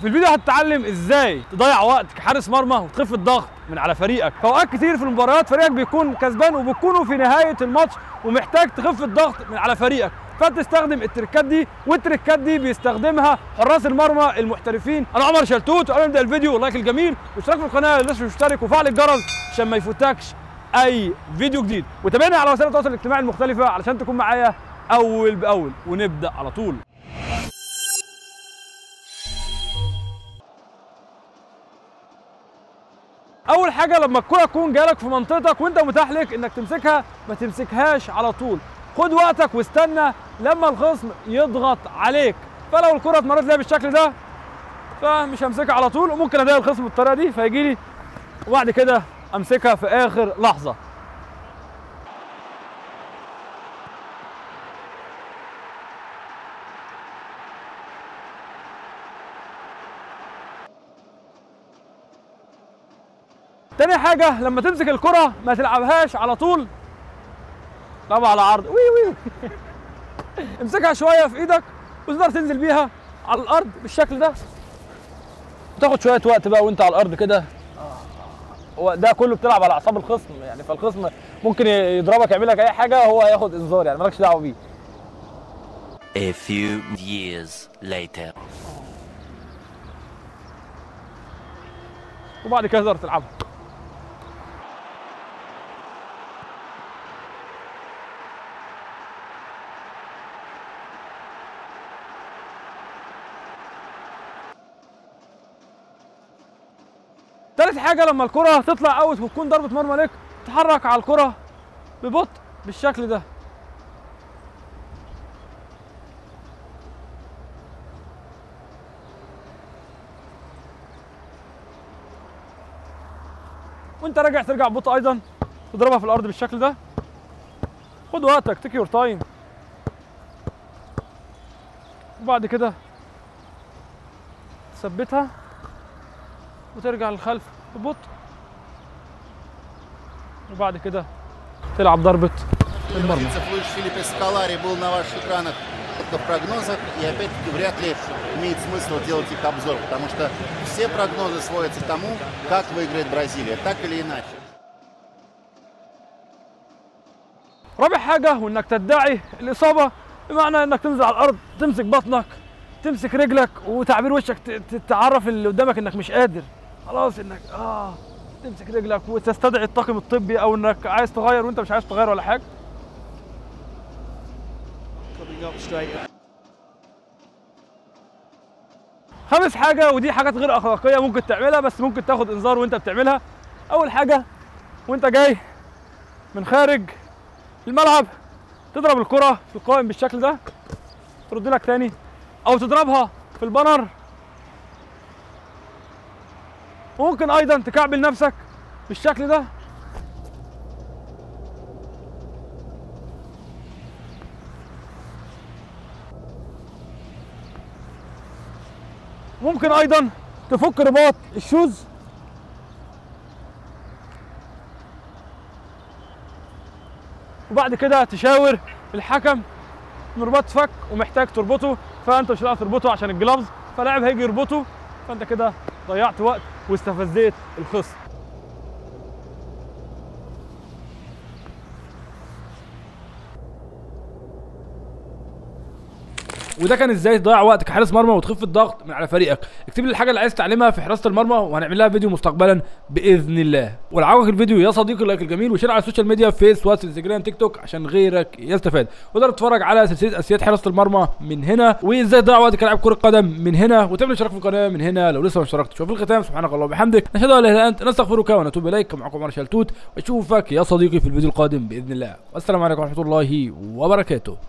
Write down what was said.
في الفيديو هتتعلم ازاي تضيع وقت كحارس مرمى وتخف الضغط من على فريقك في اوقات كتير في المباريات فريقك بيكون كسبان وبتكونوا في نهايه الماتش ومحتاج تخف الضغط من على فريقك فتستخدم التريكات دي والتريكات دي بيستخدمها حراس المرمى المحترفين انا عمر شلتوت قبل ما نبدا الفيديو لايك الجميل واشتراك في القناه اللي لسه مش مشترك وفعل الجرس عشان ما يفوتكش اي فيديو جديد وتابعنا على وسائل التواصل الاجتماعي المختلفه علشان تكون معايا اول باول ونبدا على طول اول حاجه لما الكره تكون جالك في منطقتك وانت متاح لك انك تمسكها ما تمسكهاش على طول خد وقتك واستنى لما الخصم يضغط عليك فلو الكره اتمرت ليها بالشكل ده فمش همسكها على طول وممكن اضايق الخصم بالطريقه دي فيجي لي وبعد كده امسكها في اخر لحظه تاني حاجة لما تمسك الكرة ما تلعبهاش على طول لعبها على عرض وي وي امسكها شوية في ايدك وتقدر تنزل بيها على الارض بالشكل ده وتاخد شوية وقت بقى وانت على الارض كده هو ده كله بتلعب على اعصاب الخصم يعني فالخصم ممكن يضربك يعمل لك اي حاجة هو ياخد انذار يعني مالكش دعوة بيه A few years later. وبعد كده تقدر تلعبها تالت حاجة لما الكرة تطلع اوت وتكون ضربة مرمى لك تتحرك على الكرة ببطء بالشكل ده وانت راجع ترجع ببطء ايضا تضربها في الارض بالشكل ده خد وقتك تيك يور تايم وبعد كده تثبتها وترجع للخلف ببطء وبعد كده تلعب ضربة المرمى Новостиц Луиш Филиппе Скалари был на ваших экранах только в прогнозах, и опять-таки вряд ли имеет смысл делать их обзор, потому что все прогнозы сводятся к тому, как выиграет Бразилия, так или иначе. رابع حاجة وانك تدعي الإصابة بمعنى انك تنزل على الأرض تمسك بطنك تمسك رجلك وتعبير وشك ت- ت- تعرف اللي قدامك انك مش قادر خلاص انك اه تمسك رجلك وتستدعي الطاقم الطبي او انك عايز تغير وانت مش عايز تغير ولا حاجة خامس حاجة ودي حاجات غير أخلاقية ممكن تعملها بس ممكن تاخد إنذار وأنت بتعملها أول حاجة وأنت جاي من خارج الملعب تضرب الكرة في القائم بالشكل ده ترد لك تاني او تضربها في البانر ممكن ايضا تكعبل نفسك بالشكل ده ممكن ايضا تفك رباط الشوز وبعد كده تشاور الحكم ان الرباط فك ومحتاج تربطه فانت مش هتعرف تربطه عشان الجلافز فلاعب هيجي يربطه فانت كده ضيعت وقت واستفزيت الخصم وده كان ازاي تضيع وقت كحارس مرمى وتخف الضغط من على فريقك اكتب لي الحاجه اللي عايز تتعلمها في حراسه المرمى وهنعمل لها فيديو مستقبلا باذن الله ولو عجبك الفيديو يا صديقي لايك الجميل وشير على السوشيال ميديا فيس واتس انستجرام تيك توك عشان غيرك يستفاد وتقدر تتفرج على سلسله اساسيات حراسه المرمى من هنا وازاي تضيع وقت كلاعب كره قدم من هنا وتعمل اشتراك في القناه من هنا لو لسه ما اشتركتش وفي الختام سبحانك اللهم وبحمدك نشهد ان لا اله الا انت نستغفرك ونتوب اليك معكم عمر شلتوت واشوفك يا صديقي في الفيديو القادم باذن الله والسلام عليكم ورحمه الله وبركاته